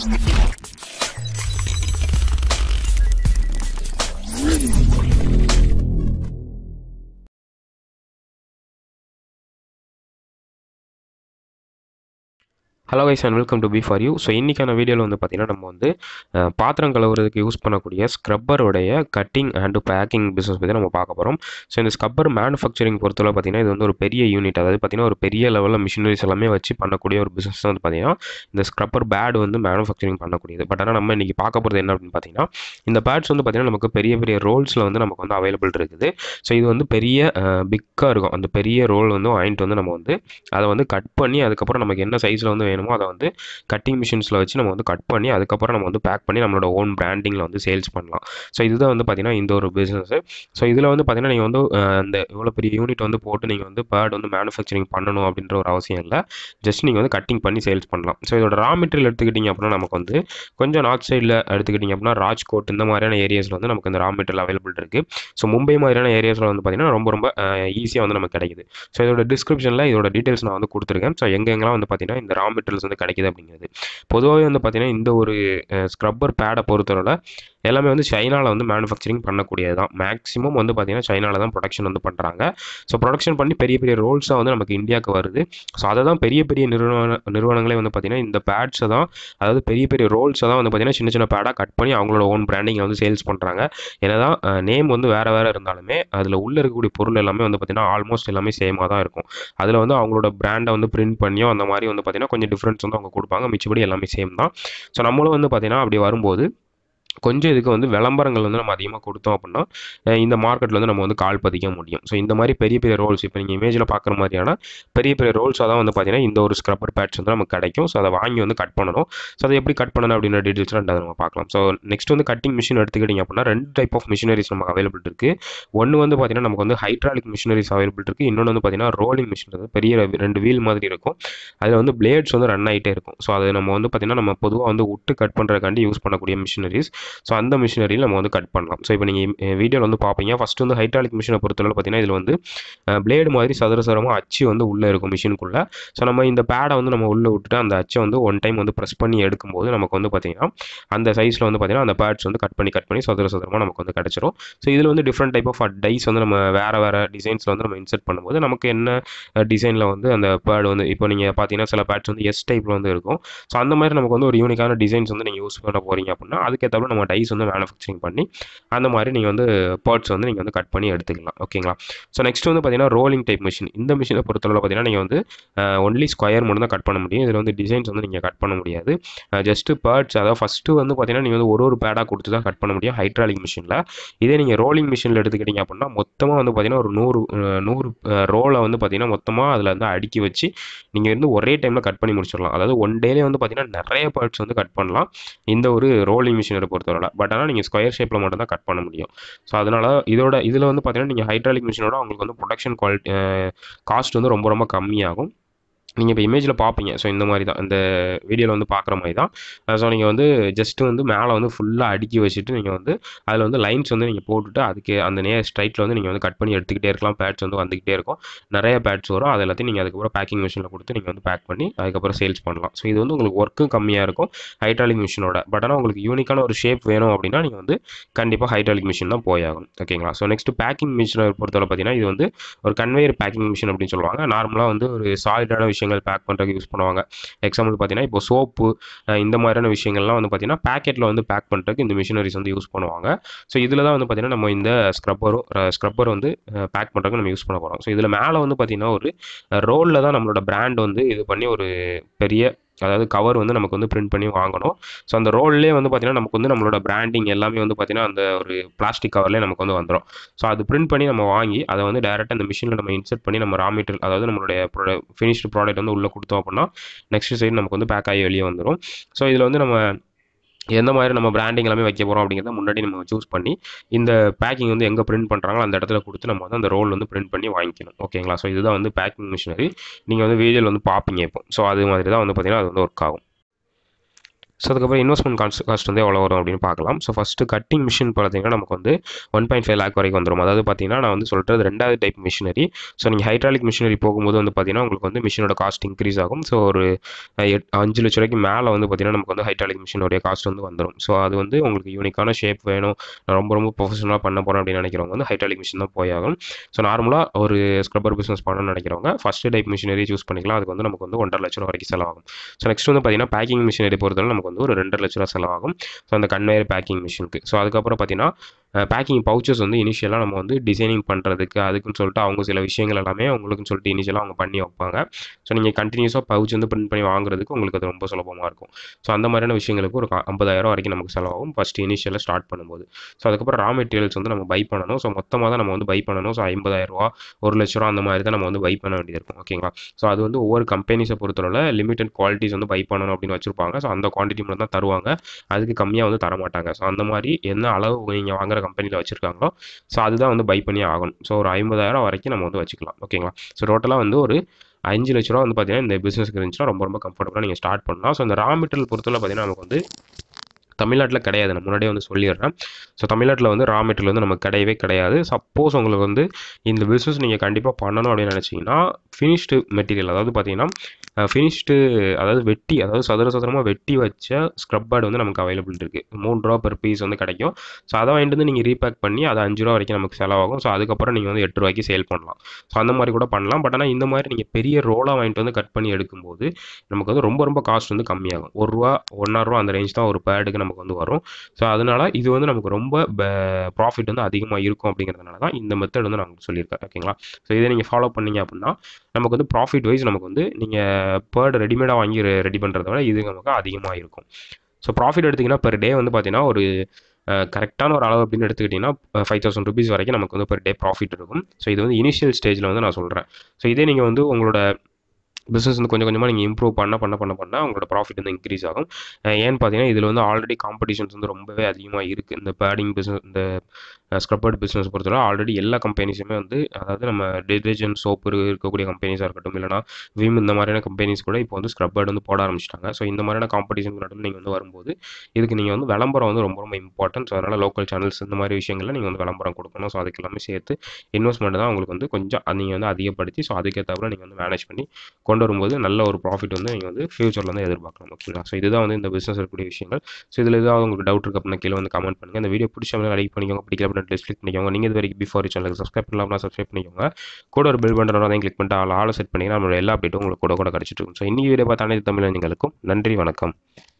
hello guys and welcome to B for you so இன்றைக்கான வீடியோவில் வந்து பார்த்திங்கன்னா நம்ம வந்து அஹ், பாத்திரம் கழுவுறதுக்கு யூஸ் பண்ணக்கூடிய ஸ்க்ரப்பருடைய கட்டிங் அண்டு பேக்கிங் பிஸ்னஸ் பற்றி நம்ம பார்க்க போகிறோம் ஸோ இந்த ஸ்க்ரப்பர் மேனுஃபேக்சரிங் பொறுத்தவரை பார்த்திங்கன்னா இது வந்து ஒரு பெரிய யூனிட் அதாவது பார்த்திங்கன்னா ஒரு பெரிய லெவலில் மிஷினரிஸ் எல்லாமே வச்சு பண்ணக்கூடிய ஒரு பிஸ்னஸ் வந்து பார்த்திங்கன்னா இந்த ஸ்க்ரப்பர் பேட் வந்து மேனுஃபேக்சரிங் பண்ணக்கூடியது பட் ஆனால் நம்ம இன்றைக்கி பார்க்க போகிறது என்ன அப்படின்னு பார்த்தீங்கன்னா இந்த பேட்ஸ் வந்து பார்த்திங்கன்னா நமக்கு பெரிய பெரிய ரோல்ஸில் வந்து நமக்கு வந்து அவைலபிள் இருக்குது ஸோ இது வந்து பெரிய பிக்காக இருக்கும் அந்த பெரிய ரோல் வந்து வாங்கிட்டு வந்து நம்ம வந்து அதை வந்து கட் பண்ணி அதுக்கப்புறம் நமக்கு என்ன சைஸில் வந்து வேணுமோ அதை வந்து கட்டிங் மிஷின்ஸில் வச்சு நம்ம வந்து கட் பண்ணி அதுக்கப்புறம் நம்ம வந்து பேக் பண்ணி நம்மளோட ஓன் பிராண்டிங்கில் வந்து சேல்ஸ் பண்ணலாம் ஸோ இதுதான் வந்து பார்த்திங்கன்னா இந்த ஒரு பிஸ்னஸ் ஸோ இதில் வந்து பார்த்திங்கன்னா நீங்கள் வந்து அஹ், இந்த இவ்வளோ பெரிய யூனிட் வந்து போட்டு நீங்கள் வந்து பேர்ட் வந்து மேனுஃபேக்சரிங் பண்ணணும் அப்படின்ற ஒரு அவசியம் இல்லை ஜஸ்ட் நீங்கள் வந்து கட்டிங் பண்ணி சேல்ஸ் பண்ணலாம் ஸோ இதோட ரா மெட்டீரியல் எடுத்துக்கிட்டிங்க அப்படின்னா நமக்கு வந்து கொஞ்சம் நார்த் சைடில் எடுத்துக்கிட்டிங்க அப்படின்னா ராஜ்கோட் இந்த மாதிரியான ஏரியாஸில் வந்து நமக்கு இந்த ரா மெட்டீரியல் அவைலபிள் இருக்குது ஸோ மும்பை மாதிரியான ஏரியாஸில் வந்து பார்த்திங்கன்னா ரொம்ப ரொம்ப ஈஸியாக வந்து நமக்கு கிடைக்குது ஸோ இதோட டிஸ்கிரிப்ஷனில் இதோட டீட்டெயில்ஸ் நான் வந்து கொடுத்துருக்கேன் ஸோ எங்கெங்கெல்லாம் வந்து பார்த்தீங்கன்னா இந்த ரா மெட்டீரியல்ஸ் வந்து கிடைக்குது அப்படிங்கிறது பொதுவாகவே வந்து பார்த்தீங்கன்னா இந்த ஒரு ஸ்க்ரப்பர் பேடை பொறுத்தவரை எல்லாமே வந்து சைனாவில் வந்து மேனுஃபேக்சரிங் பண்ணக்கூடியது தான் மேக்ஸிமம் வந்து பார்த்தீங்கன்னா சைனாவில் தான் ப்ரொடக்ஷன் வந்து பண்ணுறாங்க ஸோ ப்ரொடக்ஷன் பண்ணி பெரிய பெரிய ரோல்ஸாக வந்து நமக்கு இந்தியாவுக்கு வருது ஸோ அதை தான் பெரிய பெரிய நிறுவன நிறுவனங்களே வந்து பார்த்தீங்கன்னா இந்த பேட்ஸை தான் அதாவது பெரிய பெரிய ரோல்ஸை தான் வந்து பார்த்தீங்கன்னா சின்ன சின்ன பேடாக கட் பண்ணி அவங்களோட ஓன் பிராண்டிங்கை வந்து சேல்ஸ் பண்ணுறாங்க ஏன்னா நேம் வந்து வேறு வேறு இருந்தாலுமே அதில் உள்ளே இருக்கக்கூடிய பொருள் எல்லாமே வந்து பார்த்தீங்கன்னா ஆல்மோஸ்ட் எல்லாமே சேமாக தான் இருக்கும் அதில் வந்து அவங்களோட பிராண்டை வந்து பிரிண்ட் பண்ணியோ அந்த மாதிரி வந்து பார்த்தீங்கன்னா கொஞ்சம் டிஃப்ரென்ஸ் வந்து அவங்க கொடுப்பாங்க மிச்சபடி எல்லாமே சேம் தான் ஸோ நம்மளும் வந்து பார்த்தீங்கன்னா அப்படி வரும்போது கொஞ்சம் இதுக்கு வந்து விளம்பரங்கள் வந்து நம்ம அதிகமாக கொடுத்தோம் அப்படின்னா அஹ் இந்த மார்க்கெட்டில் வந்து நம்ம வந்து கால் பதிக்க முடியும் ஸோ இந்த மாதிரி பெரிய பெரிய ரோல்ஸ் இப்போ நீங்கள் இமேஜில் பார்க்குற மாதிரியான பெரிய பெரிய ரோல்ஸாக தான் வந்து பார்த்தீங்கன்னா இந்த ஒரு ஸ்க்ரப்பர் பேட்ஸ் வந்து நமக்கு கிடைக்கும் ஸோ அதை வாங்கி வந்து கட் பண்ணணும் ஸோ அதை எப்படி கட் பண்ணணும் அப்படின்ற டீட்டெயில்ஸ் ரெண்டாவது நம்ம பார்க்கலாம் ஸோ நெக்ஸ்ட் வந்து கட்டிங் மிஷின் எடுத்துக்கிட்டிங்க அப்படின்னா ரெண்டு டைப் ஆஃப் மிஷினரிஸ் நமக்கு அவைலபிள் இருக்குது ஒன்று வந்து பார்த்தீங்கன்னா நமக்கு வந்து ஹைட்ராலிக் மிஷினரிஸ் அவைலபிள் இருக்குது இன்னொன்று வந்து பார்த்தீங்கன்னா ரோலிங் மிஷின் பெரிய ரெண்டு வீல் மாதிரி இருக்கும் அதில் வந்து பிளேட்ஸ் வந்து ரன் ஆகிட்டே இருக்கும் ஸோ அது நம்ம வந்து பார்த்திங்கன்னா நம்ம பொதுவாக வந்து விட்டு கட் பண்ணுறதுக்காண்டி யூஸ் பண்ணக்கூடிய மிஷினரிஸ் ஸோ அந்த மிஷினரியில் நம்ம வந்து கட் பண்ணலாம் ஸோ இப்போ நீங்கள் வீடியோவில் வந்து பார்ப்பீங்க ஃபஸ்ட்டு வந்து ஹைட்ராலிக் மிஷினை பொறுத்தளவு பார்த்தீங்கன்னா இதில் வந்து பிளேடு மாதிரி சதுர சதுரமாக அச்சு வந்து உள்ளே இருக்கும் மிஷினுக்குள்ளே ஸோ நம்ம இந்த பேடை வந்து நம்ம உள்ளே விட்டுட்டு அந்த அச்சை வந்து ஒன் டைம் வந்து ப்ரெஸ் பண்ணி எடுக்கும்போது நமக்கு வந்து பார்த்திங்கன்னா அந்த சைஸில் வந்து பார்த்திங்கன்னா அந்த பேட்ஸ் வந்து கட் பண்ணி கட் பண்ணி சதுர சதுரமாக நமக்கு வந்து கிடச்சிரும் ஸோ இதில் வந்து டிஃப்ரெண்ட் டைப் ஆஃப் டைஸ் வந்து நம்ம வேறு வேறு டிசைன்ஸில் வந்து நம்ம இன்செர்ட் பண்ணும்போது நமக்கு என்ன டிசைனில் வந்து அந்த பேட் வந்து இப்போ நீங்கள் பார்த்தீங்கன்னா சில பேட்ஸ் வந்து எஸ் டைப்பில் வந்து இருக்கும் ஸோ அந்த மாதிரி நமக்கு வந்து ஒரு யூனிக்கான டிசைன்ஸ் வந்து நீங்கள் யூஸ் பண்ண போகிறீங்க அப்படின்னா அதுக்கேற்றாப்புல நம்ம டைஸ் வந்து மேனுஃபேக்சரிங் பண்ணி அந்த மாதிரி நீங்கள் வந்து பேர்ட்ஸ் வந்து நீங்கள் வந்து கட் பண்ணி எடுத்துக்கலாம் ஓகேங்களா ஸோ நெக்ஸ்ட் வந்து பார்த்தீங்கன்னா ரோலிங் டைப் மிஷின் இந்த மிஷினை பொறுத்தளவு பார்த்தீங்கன்னா நீங்கள் வந்து ஒன்லி ஸ்கொயர் மட்டும் தான் கட் பண்ண முடியும் இதில் வந்து டிசைன்ஸ் வந்து நீங்கள் கட் பண்ண முடியாது ஜஸ்ட்டு பேர்ட்ஸ் அதாவது ஃபஸ்ட்டு வந்து பார்த்தீங்கன்னா நீங்கள் வந்து ஒரு ஒரு பேடாக கொடுத்து தான் கட் பண்ண முடியும் ஹைட்ராலிக் மிஷினில் இதே நீங்கள் ரோலிங் மிஷினில் எடுத்துக்கிட்டீங்க அப்படின்னா மொத்தமாக வந்து பார்த்தீங்கன்னா ஒரு நூறு அஹ், நூறு ரோலை வந்து பார்த்தீங்கன்னா மொத்தமாக அதில் வந்து அடுக்கி வச்சு நீங்கள் வந்து ஒரே டைமில் கட் பண்ணி முடிச்சிடலாம் அதாவது ஒன் டேலே வந்து பார்த்தீங்கன்னா நிறைய பார்ட்ஸ் வந்து கட் பண்ணலாம் இந்த ஒரு ரோலிங் மிஷினை பொறுத்தவரை பட் ஆனால் நீங்கள் ஸ்கொயர் ஷேப்பில் மட்டும் தான் கட் பண்ண முடியும் ஸோ அதனால் இதோட இதில் வந்து பார்த்தீங்கன்னா நீங்கள் ஹைட்ராலிக் மிஷினோட உங்களுக்கு வந்து ப்ரொடக்ஷன் குவாலிட்டி காஸ்ட் வந்து ரொம்ப ரொம்ப கம்மியாகும் நீங்கள் இப்போ இமேஜில் பார்ப்பீங்க ஸோ இந்த மாதிரி தான் இந்த வீடியோவில் வந்து பார்க்குற மாதிரி தான் ஸோ நீங்கள் வந்து ஜஸ்ட்டு வந்து மேலே வந்து ஃபுல்லாக அடுக்கி வச்சுட்டு நீங்கள் வந்து அதில் வந்து லைன்ஸ் வந்து நீங்கள் போட்டுட்டு அதுக்கு அந்த நே ஸ்ட்ரைட்டில் வந்து நீங்கள் வந்து கட் பண்ணி எடுத்துக்கிட்டே இருக்கலாம் பேட்ஸ் வந்து வந்துக்கிட்டே இருக்கும் நிறைய பேட்ஸ் வரும் அது எல்லாத்தையும் நீங்கள் அதுக்கப்புறம் பேக்கிங் மிஷினில் கொடுத்து நீங்கள் வந்து பேக் பண்ணி அதுக்கப்புறம் சேல்ஸ் பண்ணலாம் ஸோ இது வந்து உங்களுக்கு ஒர்க்கும் கம்மியாக இருக்கும் ஹைட்ராலிக் மிஷினோட பட் ஆனால் உங்களுக்கு யூனிக்கான ஒரு ஷேப் வேணும் அப்படின்னா நீங்கள் வந்து கண்டிப்பாக ஹைட்ராலிக் மிஷின் தான் போயாகும் ஓகேங்களா ஸோ நெக்ஸ்ட் பேக்கிங் மிஷினை பொறுத்தவரை பார்த்தீங்கன்னா இது வந்து ஒரு கன்வேயர் பேக்கிங் மிஷின் அப்படின்னு சொல்லுவாங்க நார்மலாக வந்து ஒரு சாலிடான விஷயங்கள் பேக் பண்ணுறதுக்கு யூஸ் பண்ணுவாங்க எக்ஸாம்பிள் பார்த்தீங்கன்னா இப்போ சோப்பு இந்த மாதிரியான விஷயங்கள்லாம் வந்து பார்த்தீங்கன்னா பேக்கெட்டில் வந்து பேக் பண்ணுறதுக்கு இந்த மிஷினரிஸ் வந்து யூஸ் பண்ணுவாங்க ஸோ இதில் தான் வந்து பார்த்தீங்கன்னா நம்ம இந்த ஸ்க்ரப்பரும் ஸ்க்ரப்பர் வந்து பேக் பண்ணுறதுக்கு நம்ம யூஸ் பண்ண போகிறோம் ஸோ இதில் மேலே வந்து பார்த்தீங்கன்னா ஒரு ரோலில் தான் நம்மளோட பிராண்ட் வந்து இது பண்ணி ஒரு பெரிய அதாவது கவர் வந்து நமக்கு வந்து பிரிண்ட் பண்ணி வாங்கணும் ஸோ அந்த ரோல்லே வந்து பார்த்தீங்கன்னா நமக்கு வந்து நம்மளோட பிராண்டிங் எல்லாமே வந்து பார்த்தீங்கன்னா அந்த ஒரு பிளாஸ்டிக் கவர்லேயே நமக்கு வந்து வந்துடும் ஸோ அது பிரிண்ட் பண்ணி நம்ம வாங்கி அதை வந்து டேரெக்டாக அந்த மிஷினில் நம்ம இன்செர்ட் பண்ணி நம்ம ரா மெட்டீரியல் அதாவது நம்மளுடைய ப்ரொட ஃபினிஷ்டு ப்ராடக்ட் வந்து உள்ளே கொடுத்தோம் அப்படின்னா நெக்ஸ்ட் சைடு நமக்கு வந்து பேக் ஆகி வெளியே வந்துடும் ஸோ இதில் வந்து நம்ம எந்த மாதிரி நம்ம பிராண்டிங் எல்லாமே வைக்க போகிறோம் அப்படிங்கிறத முன்னாடி நம்ம சூஸ் பண்ணி இந்த பேக்கிங் வந்து எங்கே பிரிண்ட் பண்ணுறாங்களோ அந்த இடத்துல கொடுத்து நம்ம வந்து அந்த ரோல் வந்து பிரிண்ட் பண்ணி வாங்கிக்கணும் ஓகேங்களா ஸோ இதுதான் வந்து பேக்கிங் மிஷினரி நீங்கள் வந்து வீடியோவில் வந்து பார்ப்பீங்க இப்போ ஸோ அது மாதிரி தான் வந்து பார்த்தீங்கன்னா அது வந்து ஒர்க் ஆகும் ஸோ அதுக்கப்புறம் இன்வெஸ்ட்மெண்ட் காஸ்ட் காஸ்ட் வந்து எவ்வளோ வரும் அப்படின்னு பார்க்கலாம் ஸோ ஃபஸ்ட்டு கட்டிங் மிஷின் பார்த்தீங்கன்னா நமக்கு வந்து ஒன் பாயிண்ட் ஃபைவ் லேக் வரைக்கும் வந்துடும் அதாவது பார்த்தீங்கன்னா நான் வந்து சொல்கிறது ரெண்டாவது டைப் மிஷினரி ஸோ நீங்கள் ஹைட்ராலிக் மிஷினரி போகும்போது வந்து பார்த்தீங்கன்னா உங்களுக்கு வந்து மிஷினோட காஸ்ட் இன்க்ரீஸ் ஆகும் ஸோ ஒரு எட் அஞ்சு லட்ச ரூபாய்க்கு மேலே வந்து பார்த்தீங்கன்னா நமக்கு வந்து ஹைட்ராலிக் மிஷினுடைய காஸ்ட் வந்து வந்துடும் ஸோ அது வந்து உங்களுக்கு யூனிக்கான ஷேப் வேணும் நான் ரொம்ப ரொம்ப ப்ரொஃபஷனலாக பண்ண போகிறேன் அப்படின்னு நினைக்கிறவங்க வந்து ஹைட்ராலிக் மிஷின் தான் போயாகும் ஸோ நார்மலாக ஒரு ஸ்க்ரப்பர் பிஸ்னஸ் பண்ணணும்னு நினைக்கிறவங்க ஃபஸ்ட்டு டைப் மிஷினரி சூஸ் பண்ணிக்கலாம் அதுக்கு வந்து நமக்கு வந்து ஒன்றரை லட்ச ரூபா வரைக்கும் செலவாகும் ஸோ நெக்ஸ்ட் வந்து பார்த்தீங்கன்னா பேக்கிங் மிஷினரி பொறுத்தவரை நமக்கு வந்து ஒரு ரெண்டரை லட்ச ரூபா செலவாகும் ஸோ அந்த கன்வேயர் பேக்கிங் மிஷினுக்கு ஸோ அதுக்கப்புறம் பார்த்தீங்கன்னா பேக்கிங் பவுச்சஸ் வந்து இனிஷியலாக நம்ம வந்து டிசைனிங் பண்ணுறதுக்கு அதுக்குன்னு சொல்லிட்டு அவங்க சில விஷயங்கள் எல்லாமே அவங்களுக்குன்னு சொல்லிட்டு இனிஷியலாக அவங்க பண்ணி வைப்பாங்க ஸோ நீங்கள் கண்டினியூஸாக பவுச் வந்து பிரிண்ட் பண்ணி வாங்குறதுக்கு உங்களுக்கு அது ரொம்ப சுலபமாக இருக்கும் ஸோ அந்த மாதிரியான விஷயங்களுக்கு ஒரு ஐம்பதாயிரம் வரைக்கும் நமக்கு செலவாகும் ஃபஸ்ட் இனிஷியலாக ஸ்டார்ட் பண்ணும்போது ஸோ அதுக்கப்புறம் ரா மெட்டீரியல்ஸ் வந்து நம்ம பை பண்ணணும் ஸோ மொத்தமாக தான் நம்ம வந்து பை பண்ணணும் ஸோ ஐம்பதாயிரரூவா ஒரு லட்ச ரூபா அந்த மாதிரி தான் நம்ம வந்து பை பண்ண வேண்டியது இருக்கும் ஓகேங்களா ஸோ அது வந்து ஒவ்வொரு கம்பெனிஸை பொறுத்தவரை லிமிடெட் குவாலிட்டிஸ் வந்து பை பண்ணணும் அப்படின்னு வச்சுருப்பாங்க ஸோ அந்த குவான்டிட்டி மட்டும் தான் தருவாங்க அதுக்கு கம்மியாக வந்து தர மாட்டாங்க ஸோ அந்த மாதிரி என்ன அளவு நீங்கள் வாங்குற கம்பெனியில் வச்சுருக்காங்களோ ஸோ அதுதான் வந்து பை பண்ணி ஆகணும் ஸோ ஒரு ஐம்பதாயிரம் வரைக்கும் நம்ம வந்து வச்சுக்கலாம் ஓகேங்களா ஸோ டோட்டலாக வந்து ஒரு அஞ்சு லட்ச ரூபா வந்து பார்த்தீங்கன்னா இந்த பிஸ்னஸ்க்கு இருந்துச்சுன்னா ரொம்ப ரொம்ப கம்ஃபர்டபுளாக நீங்கள் ஸ்டார்ட் பண்ணலாம் ஸோ இந்த ரா மெட்டீரியல் பொறுத்தவரை பார்த்தீங்கன்னா நமக்கு வந்து தமிழ்நாட்டில் கிடையாது நான் முன்னாடியே வந்து சொல்லிடுறேன் ஸோ தமிழ்நாட்டில் வந்து ரா மெட்டீரியல் வந்து நமக்கு கிடையவே கிடையாது சப்போஸ் உங்களுக்கு வந்து இந்த பிஸ்னஸ் நீங்கள் கண்டிப்பாக பண்ணணும் அப்படின்னு நினச்சிங்கன்னா ஃபினிஷ்டு மெட்டீரியல் அதாவது பார்த்தீங்கன்னா ஃபினிஷ்டு அதாவது வெட்டி அதாவது சதுர சதுரமாக வெட்டி வச்ச ஸ்க்ரப் பேட் வந்து நமக்கு அவைலபிள் இருக்குது மூணு ரூபா பெர் பீஸ் வந்து கிடைக்கும் ஸோ அதை வாங்கிட்டு வந்து நீங்கள் ரீபேக் பண்ணி அது அஞ்சு ரூபா வரைக்கும் நமக்கு செலவாகும் ஸோ அதுக்கப்புறம் நீங்கள் வந்து எட்டு ரூபாய்க்கு சேல் பண்ணலாம் ஸோ அந்த மாதிரி கூட பண்ணலாம் பட் ஆனால் இந்த மாதிரி நீங்கள் பெரிய ரோலாக வாங்கிட்டு வந்து கட் பண்ணி எடுக்கும்போது நமக்கு வந்து ரொம்ப ரொம்ப காஸ்ட் வந்து கம்மியாகும் ஒரு ரூபா ஒன்றரை ரூபா அந்த ரேஞ்ச் தான் ஒரு பேடுக்கு நமக்கு வந்து வரும் ஸோ அதனால் இது வந்து நமக்கு ரொம்ப ப்ராஃபிட் வந்து அதிகமாக இருக்கும் அப்படிங்கிறதுனால தான் இந்த மெத்தட் வந்து நான் உங்களுக்கு சொல்லியிருக்கேன் ஓகேங்களா ஸோ இதை நீங்கள் ஃபாலோ பண்ணீங்க அப்படின்னா நமக்கு வந்து ப்ராஃபிட் வைஸ் நமக்கு வந்து நீங்கள் பேர்டு ரெடிமேடாக வாங்கி ரெடி பண்ணுறத விட இது நமக்கு அதிகமாக இருக்கும் ஸோ ப்ராஃபிட் எடுத்திங்கன்னா பெர் டே வந்து பார்த்தீங்கன்னா ஒரு கரெக்டான ஒரு அளவு அப்படின்னு எடுத்துக்கிட்டிங்கன்னா ஃபைவ் தௌசண்ட் ருபீஸ் வரைக்கும் நமக்கு வந்து பெர் டே ப்ராஃபிட் இருக்கும் ஸோ இது வந்து இனிஷியல் ஸ்டேஜில் வந்து நான் சொல்கிறேன் ஸோ இதே நீங்கள் வந்து உங்களோட பிஸ்னஸ் வந்து கொஞ்சம் கொஞ்சமாக நீங்கள் இம்ப்ரூவ் பண்ண பண்ண பண்ண பண்ண உங்களோட ப்ராஃபிட் வந்து இன்க்ரீஸ் ஆகும் ஏன்னு பார்த்தீங்கன்னா இதில் வந்து ஆல்ரெடி காம்படிஷன்ஸ் வந்து ரொம்பவே அதிகமாக இருக்குது இந்த பேடிங் பிஸ்னஸ் இந்த ஸ்க்ரப்பர்ட் பிஸ்னஸ் பொறுத்தவரை ஆல்ரெடி எல்லா கம்பெனிஸுமே வந்து அதாவது நம்ம டிடர்ஜென்ட் சோப்பு இருக்கக்கூடிய கம்பெனிஸாக இருக்கட்டும் இல்லைனா விம் இந்த மாதிரியான கம்பெனிஸ் கூட இப்போ வந்து ஸ்க்ரப்பர்ட் வந்து போட ஆரம்பிச்சிட்டாங்க ஸோ இந்த மாதிரியான காம்படிஷன் நடுவில் நீங்கள் வந்து வரும்போது இதுக்கு நீங்கள் வந்து விளம்பரம் வந்து ரொம்ப ரொம்ப இம்பார்ட்டன்ட் ஸோ அதனால் லோக்கல் சேனல்ஸ் இந்த மாதிரி விஷயங்களில் நீங்கள் வந்து விளம்பரம் கொடுக்கணும் ஸோ அதுக்கு எல்லாமே சேர்த்து இன்வெஸ்ட்மெண்ட் தான் உங்களுக்கு வந்து கொஞ்சம் நீங்கள் வந்து அதிகப்படுத்தி ஸோ அதுக்கேற்றப்பறம் நீங்கள் வந்து மேனேஜ் பண்ணி கொண்டு வரும்போது நல்ல ஒரு ப்ராஃபிட் வந்து நீங்கள் வந்து ஃபியூச்சரில் வந்து எதிர்பார்க்கலாம் ஓகேங்களா ஸோ இதுதான் வந்து இந்த பிஸ்னஸ் இருக்கக்கூடிய விஷயங்கள் ஸோ இதில் ஏதாவது உங்களுக்கு டவுட் இருக்கு அப்படின்னா கீழே வந்து கமெண்ட் பண்ணுங்கள் இந்த வீடியோ பிடிச்ச லைக் பண்ணிக்கோங்க பிடிக்கல அப்படின்னா டிஸ்கிளிக் பண்ணிக்கோங்க நீங்கள் இது வரைக்கும் பிஃபோர் சேனலுக்கு சப்ஸ்கிரைப் பண்ணலாம் சப்ஸ்கிரைப் பண்ணிக்கோங்க கூட ஒரு பில் பண்ணுறவங்க தான் கிளிக் பண்ணிட்டு ஆள் ஆளை செட் பண்ணி நம்மளோட எல்லா அப்டேட்டும் உங்களுக்கு கூட கூட கிடச்சிட்டு இருக்கும் ஸோ இன்னைக்கு வீடியோ பார்த்த அனைத்து தமிழ் நன்றிகளுக்கும் நன்றி வணக்கம்